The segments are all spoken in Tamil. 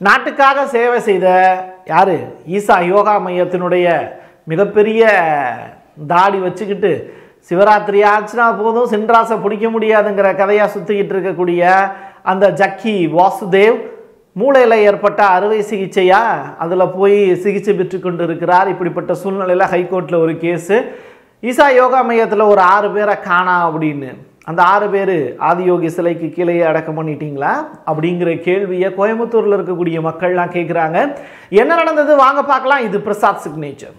நாட்டுக்காக சேவை செய்த யாரு ஈசா யோகா மையத்தினுடைய மிகப்பெரிய தாடி வச்சுக்கிட்டு சிவராத்திரி ஆச்சுன்னா போதும் சென்றாசை பிடிக்க முடியாதுங்கிற கதையாக சுற்றிக்கிட்டு இருக்கக்கூடிய அந்த ஜக்கி வாசுதேவ் மூளையில் ஏற்பட்ட அறுவை சிகிச்சையா அதில் போய் சிகிச்சை பெற்று கொண்டு இருக்கிறார் இப்படிப்பட்ட சூழ்நிலையில் ஹைகோர்ட்டில் ஒரு கேஸு ஈசா யோகா மையத்தில் ஒரு ஆறு பேரை காணா அப்படின்னு அந்த ஆறு பேர் ஆதியோகி சிலைக்கு கீழே அடக்கம் பண்ணிட்டீங்களா அப்படிங்கிற கேள்வியை கோயம்புத்தூரில் இருக்கக்கூடிய மக்கள்லாம் கேட்குறாங்க என்ன நடந்தது வாங்க பார்க்கலாம் இது Prasad signature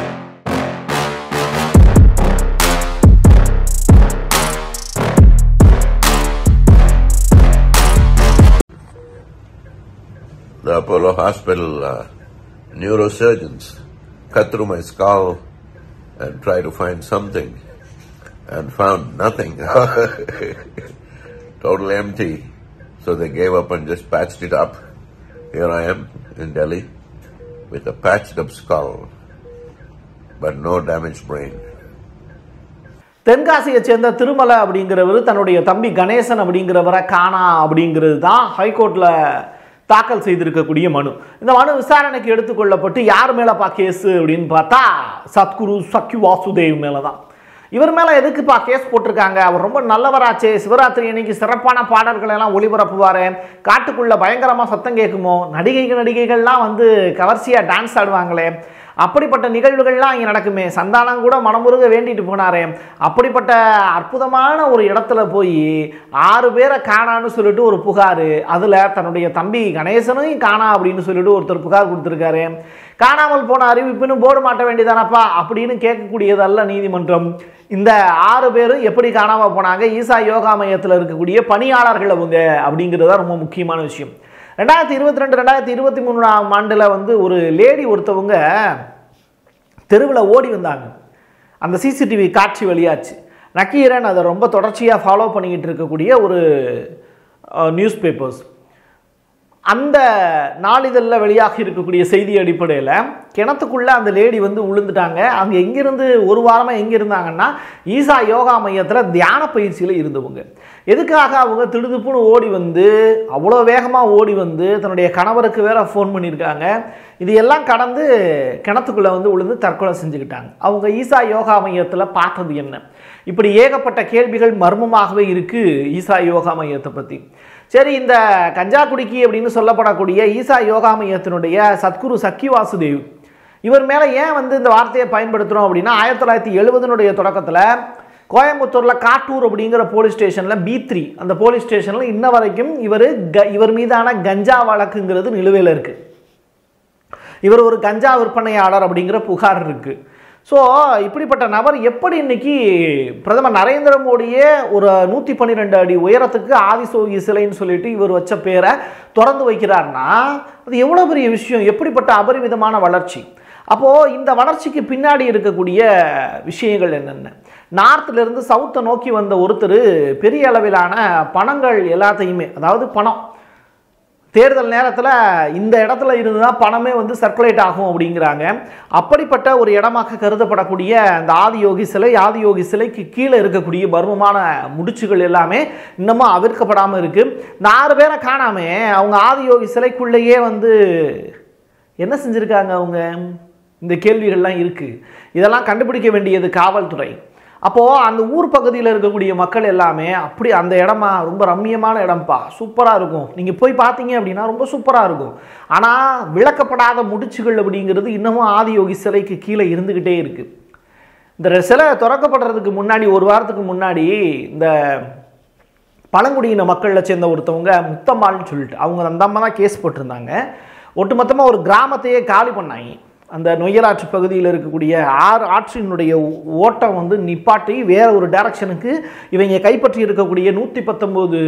the Apollo Hospital uh, neurosurgeons cut through my skull and tried to find something and found nothing. Total empty. So they gave up and just patched it up. Here I am in Delhi with a patched up skull, but no damaged brain. தென்காசியை சேர்ந்த திருமலை அப்படிங்கிறவர் தன்னுடைய தம்பி கணேசன் அப்படிங்கிறவரை காணா அப்படிங்கிறது தான் ஹைகோர்ட்டில் தாக்கல் செய்திருக்கக்கூடிய மனு இந்த மனு விசாரணைக்கு எடுத்துக்கொள்ளப்பட்டு யார் மேலப்பா கேஸு அப்படின்னு பார்த்தா சத்குரு சக்யு வாசுதேவ் மேலே தான் இவர் மேலே எதுக்குப்பா கேஸ் போட்டிருக்காங்க அவர் ரொம்ப நல்லவராச்சே சிவராத்திரி அன்னைக்கு சிறப்பான பாடல்களை எல்லாம் ஒளிபரப்புவார் காட்டுக்குள்ளே பயங்கரமாக சத்தம் கேட்குமோ நடிகைகள் நடிகைகள்லாம் வந்து கவர்ச்சியாக டான்ஸ் ஆடுவாங்களே அப்படிப்பட்ட நிகழ்வுகள்லாம் இங்கே நடக்குமே சந்தானம் கூட மனமுருக வேண்டிட்டு போனாரே அப்படிப்பட்ட அற்புதமான ஒரு இடத்துல போய் ஆறு பேரை காணான்னு சொல்லிட்டு ஒரு புகார் அதில் தன்னுடைய தம்பி கணேசனையும் காணா அப்படின்னு சொல்லிட்டு ஒருத்தர் புகார் கொடுத்துருக்காரு காணாமல் போன அறிவிப்புன்னு போர்டு மாட்ட வேண்டியதானப்பா அப்படின்னு கேட்கக்கூடியதல்ல நீதிமன்றம் இந்த ஆறு பேரும் எப்படி காணாமல் போனாங்க ஈசா யோகா மையத்தில் இருக்கக்கூடிய பணியாளர்கள் அவங்க அப்படிங்கிறது தான் ரொம்ப முக்கியமான விஷயம் ரெண்டாயிரத்தி இருபத்தி ரெண்டு ரெண்டாயிரத்தி இருபத்தி மூணாம் ஆண்டில் வந்து ஒரு லேடி ஒருத்தவங்க தெருவில் ஓடி வந்தாங்க அந்த சிசிடிவி காட்சி வெளியாச்சு நக்கீரன் அதை ரொம்ப தொடர்ச்சியாக ஃபாலோ பண்ணிக்கிட்டு இருக்கக்கூடிய ஒரு நியூஸ் பேப்பர்ஸ் அந்த நாளிதழில் வெளியாகி இருக்கக்கூடிய செய்தி அடிப்படையில் கிணத்துக்குள்ளே அந்த லேடி வந்து விழுந்துட்டாங்க அங்கே எங்கேருந்து ஒரு வாரமாக எங்கே இருந்தாங்கன்னா ஈசா யோகா மையத்தில் தியான பயிற்சியில் இருந்தவங்க எதுக்காக அவங்க திடுதுப்புன்னு ஓடி வந்து அவ்வளோ வேகமாக ஓடி வந்து தன்னுடைய கணவருக்கு வேற ஃபோன் பண்ணியிருக்காங்க இது எல்லாம் கடந்து கிணத்துக்குள்ளே வந்து விழுந்து தற்கொலை செஞ்சுக்கிட்டாங்க அவங்க ஈசா யோகா மையத்தில் பார்த்தது என்ன இப்படி ஏகப்பட்ட கேள்விகள் மர்மமாகவே இருக்குது ஈசா யோகா மையத்தை பற்றி சரி இந்த கஞ்சா குடிக்கி அப்படின்னு சொல்லப்படக்கூடிய ஈசா யோகா மையத்தினுடைய சத்குரு சக்கி வாசுதேவ் இவர் மேலே ஏன் வந்து இந்த வார்த்தையை பயன்படுத்துகிறோம் அப்படின்னா ஆயிரத்தி தொள்ளாயிரத்தி எழுபதுனுடைய தொடக்கத்தில் கோயம்புத்தூரில் காட்டூர் அப்படிங்கிற போலீஸ் ஸ்டேஷனில் பி த்ரீ அந்த போலீஸ் ஸ்டேஷனில் இன்ன வரைக்கும் இவர் க இவர் மீதான கஞ்சா வழக்குங்கிறது நிலுவையில் இருக்குது இவர் ஒரு கஞ்சா விற்பனையாளர் அப்படிங்கிற புகார் இருக்குது ஸோ இப்படிப்பட்ட நபர் எப்படி இன்னைக்கு பிரதமர் நரேந்திர மோடியே ஒரு நூற்றி பன்னிரெண்டு அடி உயரத்துக்கு ஆதிசோகி சிலைன்னு சொல்லிட்டு இவர் வச்ச பேரை திறந்து வைக்கிறார்னா அது எவ்வளோ பெரிய விஷயம் எப்படிப்பட்ட அபரிமிதமான வளர்ச்சி அப்போது இந்த வளர்ச்சிக்கு பின்னாடி இருக்கக்கூடிய விஷயங்கள் என்னென்ன நார்த்திலிருந்து சவுத்தை நோக்கி வந்த ஒருத்தர் பெரிய அளவிலான பணங்கள் எல்லாத்தையுமே அதாவது பணம் தேர்தல் நேரத்தில் இந்த இடத்துல இருந்து தான் பணமே வந்து சர்க்குலேட் ஆகும் அப்படிங்கிறாங்க அப்படிப்பட்ட ஒரு இடமாக கருதப்படக்கூடிய அந்த ஆதியோகி சிலை ஆதியோகி சிலைக்கு கீழே இருக்கக்கூடிய மர்மமான முடிச்சுகள் எல்லாமே இன்னமும் அவிர்க்கப்படாமல் இருக்குது இந்த ஆறு பேரை காணாம அவங்க ஆதியோகி சிலைக்குள்ளேயே வந்து என்ன செஞ்சுருக்காங்க அவங்க இந்த கேள்விகள்லாம் இருக்குது இதெல்லாம் கண்டுபிடிக்க வேண்டியது காவல்துறை அப்போது அந்த ஊர் பகுதியில் இருக்கக்கூடிய மக்கள் எல்லாமே அப்படி அந்த இடமா ரொம்ப ரம்மியமான இடம்ப்பா சூப்பராக இருக்கும் நீங்கள் போய் பார்த்தீங்க அப்படின்னா ரொம்ப சூப்பராக இருக்கும் ஆனால் விளக்கப்படாத முடிச்சுகள் அப்படிங்கிறது இன்னமும் ஆதியோகி சிலைக்கு கீழே இருந்துக்கிட்டே இருக்குது இந்த சிலை திறக்கப்படுறதுக்கு முன்னாடி ஒரு வாரத்துக்கு முன்னாடி இந்த பழங்குடியின மக்களில் சேர்ந்த ஒருத்தவங்க முத்தம்மாள்னு சொல்லிட்டு அவங்க அந்த அம்மா தான் கேஸ் போட்டிருந்தாங்க ஒட்டுமொத்தமாக ஒரு கிராமத்தையே காலி பண்ணாங்க அந்த நொய்யலாற்று பகுதியில் இருக்கக்கூடிய ஆறு ஆற்றினுடைய ஓட்டம் வந்து நிப்பாட்டி வேற ஒரு டைரக்ஷனுக்கு இவங்க கைப்பற்றி இருக்கக்கூடிய நூற்றி பத்தொம்போது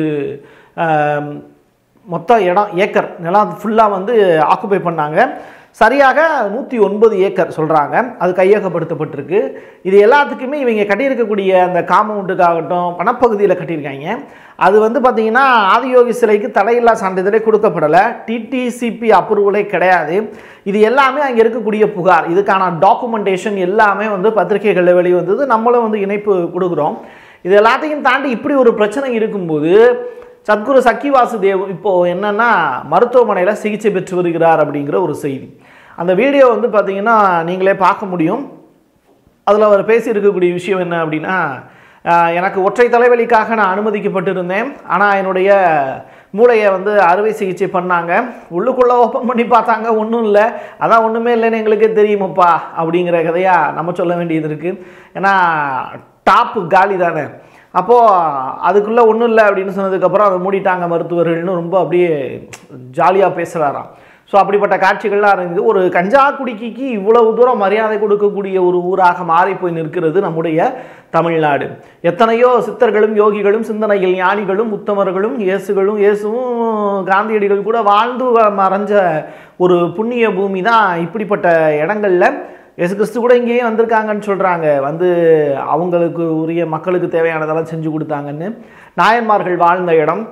மொத்த இடம் ஏக்கர் நிலம் ஃபுல்லாக வந்து ஆக்குபை பண்ணாங்க சரியாக நூற்றி ஒன்பது ஏக்கர் சொல்கிறாங்க அது கையகப்படுத்தப்பட்டிருக்கு இது எல்லாத்துக்குமே இவங்க கட்டியிருக்கக்கூடிய அந்த காம்பவுண்டுக்காகட்டும் வனப்பகுதியில் கட்டியிருக்காங்க அது வந்து பார்த்திங்கன்னா ஆதியோகி சிலைக்கு தடையில்லா சான்றிதழே கொடுக்கப்படலை டிடிசிபி அப்ரூவலே கிடையாது இது எல்லாமே அங்கே இருக்கக்கூடிய புகார் இதுக்கான டாக்குமெண்டேஷன் எல்லாமே வந்து பத்திரிகைகளில் வெளிவந்தது நம்மளும் வந்து இணைப்பு கொடுக்குறோம் இது எல்லாத்தையும் தாண்டி இப்படி ஒரு பிரச்சனை இருக்கும்போது சத்குரு சக்கி வாசுதேவ் இப்போ என்னன்னா மருத்துவமனையில் சிகிச்சை பெற்று வருகிறார் அப்படிங்கிற ஒரு செய்தி அந்த வீடியோ வந்து பார்த்தீங்கன்னா நீங்களே பார்க்க முடியும் அதில் அவர் பேசியிருக்கக்கூடிய விஷயம் என்ன அப்படின்னா ஆஹ், எனக்கு ஒற்றை தலைவலிக்காக நான் அனுமதிக்கப்பட்டிருந்தேன் ஆனால் என்னுடைய மூளையை வந்து அறுவை சிகிச்சை பண்ணாங்க உள்ளுக்குள்ளே ஓப்பன் பண்ணி பார்த்தாங்க ஒன்றும் இல்லை அதான் ஒன்றுமே இல்லைன்னு எங்களுக்கே தெரியுமப்பா அப்படிங்கிற கதையாக நம்ம சொல்ல வேண்டியது இருக்குது ஏன்னா டாப்பு காலி தானே அப்போது அதுக்குள்ளே ஒன்றும் இல்லை அப்படின்னு சொன்னதுக்கப்புறம் அதை மூடிட்டாங்க மருத்துவர்கள்னு ரொம்ப அப்படியே ஜாலியாக பேசுகிறாராம் ஸோ அப்படிப்பட்ட காட்சிகள்லாம் இருந்தது ஒரு கஞ்சா குடிக்கிக்கு இவ்வளவு தூரம் மரியாதை கொடுக்கக்கூடிய ஒரு ஊராக மாறி போய் நிற்கிறது நம்முடைய தமிழ்நாடு எத்தனையோ சித்தர்களும் யோகிகளும் சிந்தனையில் ஞானிகளும் உத்தமர்களும் இயேசுகளும் இயேசுவும் காந்தியடிகள் கூட வாழ்ந்து வ- மறைஞ்ச ஒரு புண்ணிய பூமி தான் இப்படிப்பட்ட இடங்கள்ல இயேசு கிறிஸ்து கூட இங்கேயே வந்திருக்காங்கன்னு சொல்கிறாங்க வந்து அவங்களுக்கு உரிய மக்களுக்கு தேவையானதெல்லாம் செஞ்சு கொடுத்தாங்கன்னு நாயன்மார்கள் வாழ்ந்த இடம்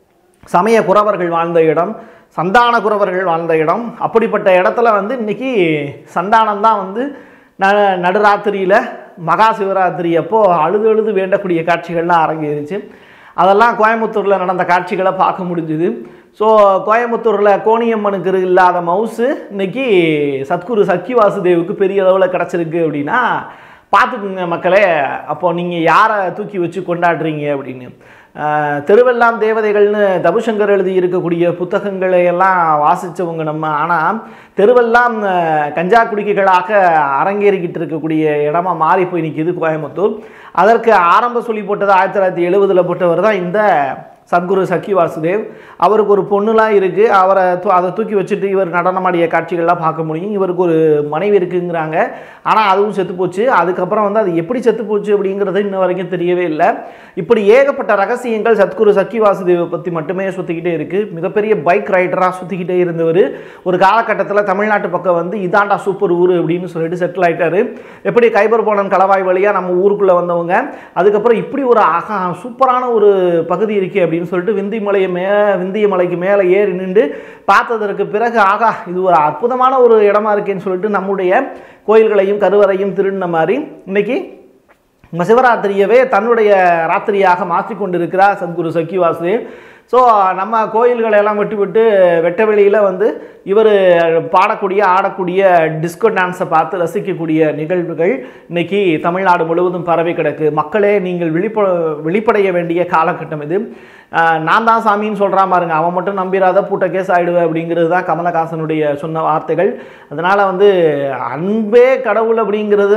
சமய குறவர்கள் வாழ்ந்த இடம் சந்தான குறவர்கள் வாழ்ந்த இடம் அப்படிப்பட்ட இடத்துல வந்து இன்னைக்கு சந்தானம் தான் வந்து ந நடுராத்திரியில் மகா சிவராத்திரி அப்போ அழுது அழுது வேண்டக்கூடிய காட்சிகள்லாம் அரங்கேறிச்சு அதெல்லாம் கோயம்புத்தூரில் நடந்த காட்சிகளை பார்க்க முடிஞ்சுது ஸோ கோயம்புத்தூரில் கோணியம்மனுக்கு இல்லாத மவுசு இன்னைக்கு சத்குரு சக்கி வாசுதேவுக்கு பெரிய அளவில் கிடச்சிருக்கு அப்படின்னா பார்த்துக்குங்க மக்களே அப்போ நீங்கள் யாரை தூக்கி வச்சு கொண்டாடுறீங்க அப்படின்னு ஆஹ், தெருவெல்லாம் தேவதைகள்னு தபுசங்கர் எழுதி இருக்கக்கூடிய புத்தகங்களை எல்லாம் வாசித்தவங்க நம்ம ஆனால் தெருவெல்லாம் ஆஹ், கஞ்சா குடிக்கைகளாக அரங்கேறிக்கிட்டு இருக்கக்கூடிய இடமா மாறி போய் நிற்கிது கோயம்புத்தூர் அதற்கு ஆரம்ப சொல்லி போட்டது ஆயிரத்தி தொள்ளாயிரத்தி எழுபதில் போட்டவர் தான் இந்த சத்குரு சக்கி வாசுதேவ் அவருக்கு ஒரு பொண்ணுலாம் இருக்குது அவரை தூ- அதை தூக்கி வச்சுட்டு இவர் நடனமாடிய காட்சிகள்லாம் பார்க்க முடியும் இவருக்கு ஒரு மனைவி இருக்குங்கிறாங்க ஆனால் அதுவும் செத்து போச்சு அதுக்கப்புறம் வந்து அது எப்படி செத்து போச்சு அப்படிங்கிறது இன்ன வரைக்கும் தெரியவே இல்லை இப்படி ஏகப்பட்ட ரகசியங்கள் சத்குரு சக்கி வாசுதேவை பற்றி மட்டுமே சுற்றிக்கிட்டே இருக்குது மிகப்பெரிய பைக் ரைடராக சுற்றிக்கிட்டே இருந்தவர் ஒரு காலகட்டத்தில் தமிழ்நாட்டு பக்கம் வந்து இதாண்டா சூப்பர் ஊர் அப்படின்னு சொல்லிட்டு செட்டில் ஆயிட்டாரு எப்படி கைபர் போனன் கலவாய் வழியாக நம்ம ஊருக்குள்ளே வந்தவங்க அதுக்கப்புறம் இப்படி ஒரு ஆகா சூப்பரான ஒரு பகுதி இருக்கே அப்படின்னு சொல்லிட்டு விந்தி மலையை மே விந்திய மலைக்கு மேலே ஏறி நின்று பார்த்ததற்கு பிறகு ஆகா இது ஒரு அற்புதமான ஒரு இடமா இருக்கேன்னு சொல்லிட்டு நம்முடைய கோயில்களையும் கருவறையும் திருடின மாதிரி இன்னைக்கு நம்ம சிவராத்திரியவே தன்னுடைய ராத்திரியாக மாற்றி கொண்டிருக்கிறார் சத்குரு சக்கி வாசுதேவ் ஸோ நம்ம கோயில்களை எல்லாம் விட்டு விட்டு வெட்ட வெளியில் வந்து இவர் பாடக்கூடிய ஆடக்கூடிய டிஸ்கோ டான்ஸை பார்த்து ரசிக்கக்கூடிய நிகழ்வுகள் இன்னைக்கு தமிழ்நாடு முழுவதும் பரவி கிடக்கு மக்களே நீங்கள் விழிப்ப விழிப்படைய வேண்டிய காலகட்டம் இது ஆஹ் நான் தான் சாமின்னு சொல்கிறான் பாருங்க அவன் மட்டும் நம்பிராத பூட்ட கேஸ் ஆயிடுவேன் அப்படிங்கிறது தான் கமலஹாசனுடைய சொன்ன வார்த்தைகள் அதனால் வந்து அன்பே கடவுள் அப்படிங்கிறத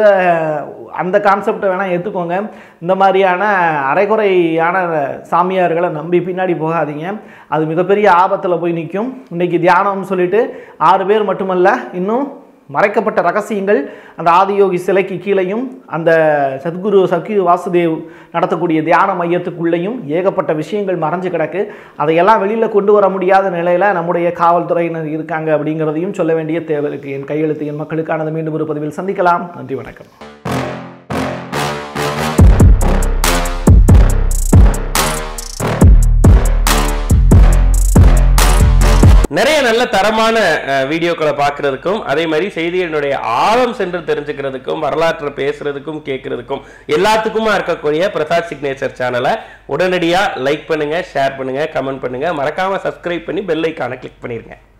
அந்த கான்செப்டை வேணால் ஏற்றுக்கோங்க இந்த மாதிரியான அரைகுறையான சாமியார்களை நம்பி பின்னாடி போகாதீங்க அது மிகப்பெரிய ஆபத்தில் போய் நிற்கும் இன்னைக்கு தியானம்னு சொல்லிட்டு ஆறு பேர் மட்டுமல்ல இன்னும் மறைக்கப்பட்ட ரகசியங்கள் அந்த ஆதியோகி சிலைக்கு கீழேயும் அந்த சத்குரு சக்கி வாசுதேவ் நடத்தக்கூடிய தியான மையத்துக்குள்ளேயும் ஏகப்பட்ட விஷயங்கள் மறைஞ்சு கிடக்கு அதையெல்லாம் வெளியில் கொண்டு வர முடியாத நிலையில் நம்முடைய காவல்துறையினர் இருக்காங்க அப்படிங்கிறதையும் சொல்ல வேண்டிய தேவை இருக்குது என் கையெழுத்து என் மக்களுக்கானது மீண்டும் ஒரு பதிவில் சந்திக்கலாம் நன்றி வணக்கம் நிறைய நல்ல தரமான அஹ், வீடியோக்களை பார்க்கறதுக்கும் அதே மாதிரி செய்திகளினுடைய ஆழம் சென்று தெரிஞ்சுக்கிறதுக்கும் வரலாற்றை பேசுறதுக்கும் கேட்கறதுக்கும் எல்லாத்துக்குமா இருக்கக்கூடிய பிரசாத் சிக்னேச்சர் சேனலை உடனடியாக லைக் பண்ணுங்க ஷேர் பண்ணுங்க கமெண்ட் பண்ணுங்க மறக்காம சப்ஸ்கிரைப் பண்ணி பெல் ஐக்கானை கிளிக் பண்ணிருங்க